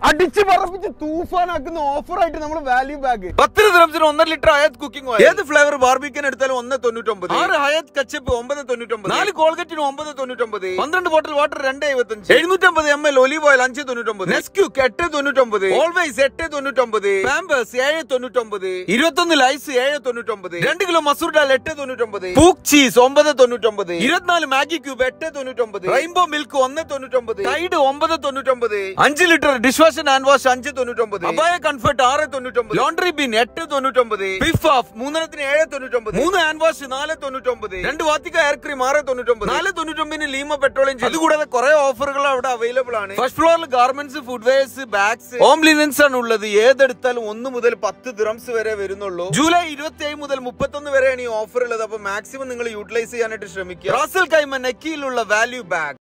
അടിച്ച് പറപ്പിച്ച് തൂഫാനാക്കുന്ന ഓഫർ ആയിട്ട് നമ്മൾ വാല്യൂ ബാഗ് പത്ത് ദ്രംസിന് ഒന്നര ലിറ്റർ ഹയത്ത് കുക്കിംഗ് ഓയിൽ ഏത് ഫ്ലേവർ ബാർബിക്കൻ എടുത്താലും ഒന്ന് തൊണ്ണൂറ്റൊമ്പത് ആറ് ഹയത്ത് കച്ചപ്പ് ഒമ്പത് തൊണ്ണൂറ്റൊമ്പത് നാല് കോൾഗറ്റിന് ഒമ്പത് തൊണ്ണൂറ്റൊമ്പത് പന്ത്രണ്ട് ബോട്ടിൽ വാട്ടർ രണ്ട് എഴുപത്തഞ്ച് എഴുന്നൂറ്റമ്പത് എം എൽ ഒലീവ് ഓയിൽ അഞ്ച് തൊണ്ണൂറ്റൊമ്പത് നെസ്ക്യൂക്ക് എട്ട് തൊണ്ണൂറ്റൊമ്പത് ഓൾവേസ് എട്ട് തൊണ്ണൂറ്റൊമ്പത് പാമ്പേഴ്സ് ഏഴ് തൊണ്ണൂറ്റൊമ്പത് ഇരുപത്തൊന്ന് ലൈസ് ഏഴ് തൊണ്ണൂറ്റൊമ്പത് രണ്ട് കിലോ മസൂർ ഡാൽ എട്ട് തൊണ്ണൂറ്റൊമ്പത് പൂക്ക് ചീസ് ഒമ്പത് തൊണ്ണൂറ്റൊമ്പത് ഇരുപത്തിനാല് മാഗി ക്യൂബ് എട്ട് തൊണ്ണൂറ്റൊമ്പത് റെയിൻബോ മിൽക്ക് ഒന്ന് തൊണ്ണൂറ്റൊമ്പത് ടൈഡ് ഒമ്പത് തൊണ്ണൂറ്റൊമ്പത് അഞ്ച് litre dish wash and wash അഞ്ച് തൊണ്ണൂറ്റൊമ്പത് അബായ കംഫർട്ട് ആറ് തൊണ്ണൂറ്റൊമ്പത് ലോണ്ടറി ബിൻ എട്ട് തൊണ്ണൂറ്റൊമ്പത് ബിഫ് ഓഫ് മൂന്നെണ്ണത്തിന് ഏഴ് തൊണ്ണൂറ്റൊമ്പത് മൂന്ന് ഹാൻഡ് വാഷ് നാല് തൊണ്ണൂറ്റൊമ്പത് രണ്ട് വാത്തിക്ക എയർ ക്രീം ആറ് തൊണ്ണൂറ്റൊമ്പത് നാല് തൊണ്ണൂറ്റൊമ്പതിന് ലീമ പെട്രോളിയം അതുകൂടാതെ കുറെ ഓഫറുകൾ അവിടെ അവൈലബിൾ ആണ് ഫസ്റ്റ് ഫ്ലോറിൽ garments footwears bags home linens ആണ് ഉള്ളത് ഏതെടുത്താലും ഒന്ന് മുതൽ പത്ത് ദ്രംസ് വരെ വരുന്നുള്ളൂ ജൂലൈ ഇരുപത്തി ഏഴ് മുതൽ മുപ്പത്തൊന്ന് വരെയാണ് ഈ ഓഫർ ഉള്ളത് അപ്പൊ മാക്സിമം നിങ്ങൾ യൂട്ടിലൈസ് ചെയ്യാനായിട്ട് ശ്രമിക്കുക റാസൽ കൈമ നെക്കിയിലുള്ള വാല്യൂ ബാഗ്